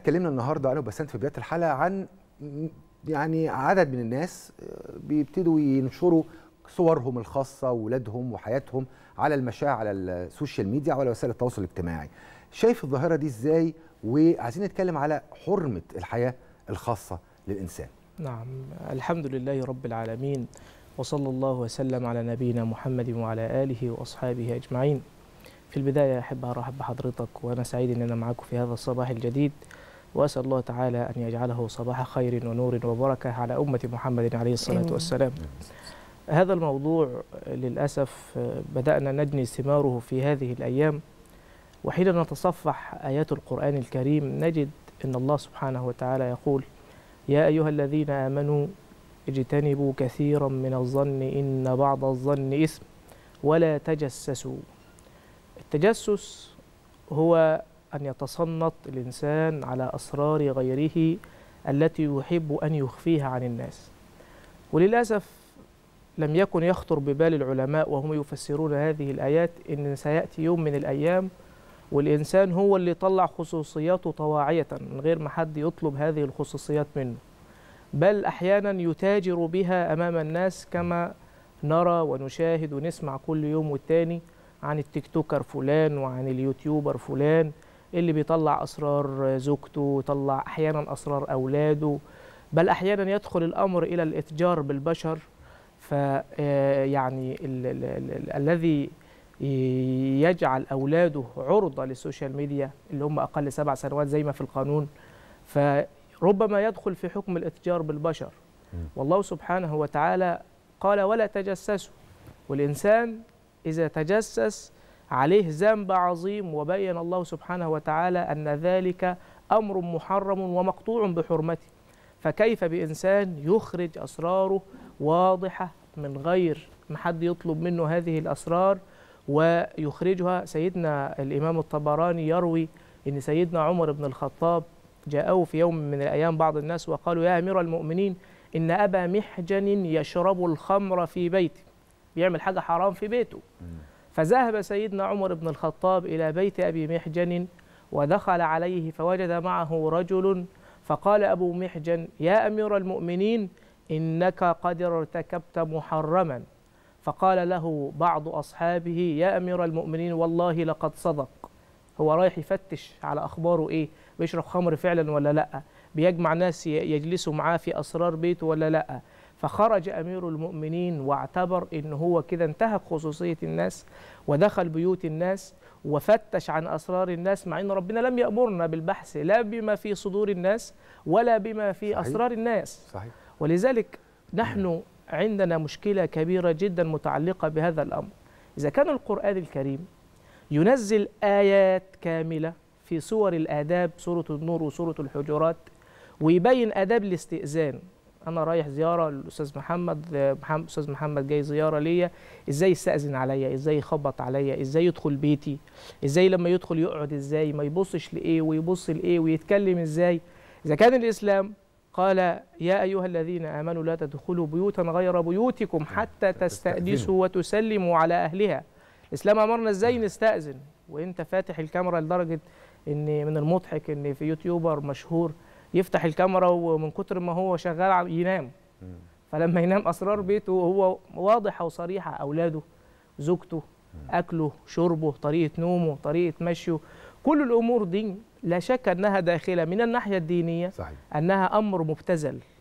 اتكلمنا النهارده انا وبسنت في بدايه الحلقه عن يعني عدد من الناس بيبتدوا ينشروا صورهم الخاصه واولادهم وحياتهم على المشاع على السوشيال ميديا وعلى وسائل التواصل الاجتماعي شايف الظاهره دي ازاي وعايزين نتكلم على حرمه الحياه الخاصه للانسان نعم الحمد لله رب العالمين وصلى الله وسلم على نبينا محمد وعلى آله وأصحابه أجمعين في البداية أحب أرحب بحضرتك وأنا سعيد أن أنا معكم في هذا الصباح الجديد وأسأل الله تعالى أن يجعله صباح خير ونور وبركة على أمة محمد عليه الصلاة آمين. والسلام هذا الموضوع للأسف بدأنا نجني ثماره في هذه الأيام وحين نتصفح آيات القرآن الكريم نجد أن الله سبحانه وتعالى يقول يا أيها الذين آمنوا اجتنبوا كثيرا من الظن إن بعض الظن إثم ولا تجسسوا التجسس هو أن يتصنت الإنسان على أسرار غيره التي يحب أن يخفيها عن الناس وللأسف لم يكن يخطر ببال العلماء وهم يفسرون هذه الآيات إن سيأتي يوم من الأيام والإنسان هو اللي يطلع خصوصياته طواعية من غير ما حد يطلب هذه الخصوصيات منه بل أحيانا يتاجر بها أمام الناس كما نرى ونشاهد ونسمع كل يوم والتاني عن التيك توكر فلان وعن اليوتيوبر فلان اللي بيطلع أسرار زوجته يطلع أحيانا أسرار أولاده بل أحيانا يدخل الأمر إلى الإتجار بالبشر فيعني الذي يجعل أولاده عرضة للسوشيال ميديا اللي هم أقل سبع سنوات زي ما في القانون فربما يدخل في حكم الإتجار بالبشر والله سبحانه وتعالى قال ولا تجسسوا والإنسان إذا تجسس عليه ذنب عظيم وبين الله سبحانه وتعالى أن ذلك أمر محرم ومقطوع بحرمته فكيف بإنسان يخرج أسراره واضحة من غير ما حد يطلب منه هذه الأسرار ويخرجها سيدنا الإمام الطبراني يروي أن سيدنا عمر بن الخطاب جاءه في يوم من الأيام بعض الناس وقالوا يا أمير المؤمنين إن أبا محجن يشرب الخمر في بيته بيعمل حاجة حرام في بيته فذهب سيدنا عمر بن الخطاب إلى بيت أبي محجن ودخل عليه فوجد معه رجل فقال أبو محجن يا أمير المؤمنين إنك قد ارتكبت محرما فقال له بعض أصحابه يا أمير المؤمنين والله لقد صدق هو رايح يفتش على أخباره إيه بيشرب خمر فعلا ولا لأ بيجمع ناس يجلسوا معاه في أسرار بيته ولا لأ فخرج أمير المؤمنين واعتبر إن هو كده انتهك خصوصية الناس ودخل بيوت الناس وفتش عن أسرار الناس مع إن ربنا لم يأمرنا بالبحث لا بما في صدور الناس ولا بما في صحيح. أسرار الناس صحيح ولذلك نحن عندنا مشكلة كبيرة جدا متعلقة بهذا الأمر إذا كان القرآن الكريم ينزل آيات كاملة في سور الآداب سورة النور وسورة الحجرات ويبين آداب الاستئذان أنا رايح زيارة للأستاذ محمد محمد أستاذ محمد جاي زيارة ليا إزاي يستأذن عليا إزاي يخبط عليا إزاي يدخل بيتي إزاي لما يدخل يقعد إزاي ما يبصش لإيه ويبص لإيه ويتكلم إزاي إذا كان الإسلام قال يا أيها الذين آمنوا لا تدخلوا بيوتا غير بيوتكم حتى تستأنسوا وتسلموا على أهلها الإسلام أمرنا إزاي نستأذن وأنت فاتح الكاميرا لدرجة إن من المضحك إن في يوتيوبر مشهور يفتح الكاميرا ومن كتر ما هو شغال عم- ينام فلما ينام أسرار بيته هو واضحة وصريحة أولاده زوجته أكله شربه طريقة نومه طريقة مشيه كل الأمور دي لا شك أنها داخلة من الناحية الدينية صحيح أنها أمر مبتذل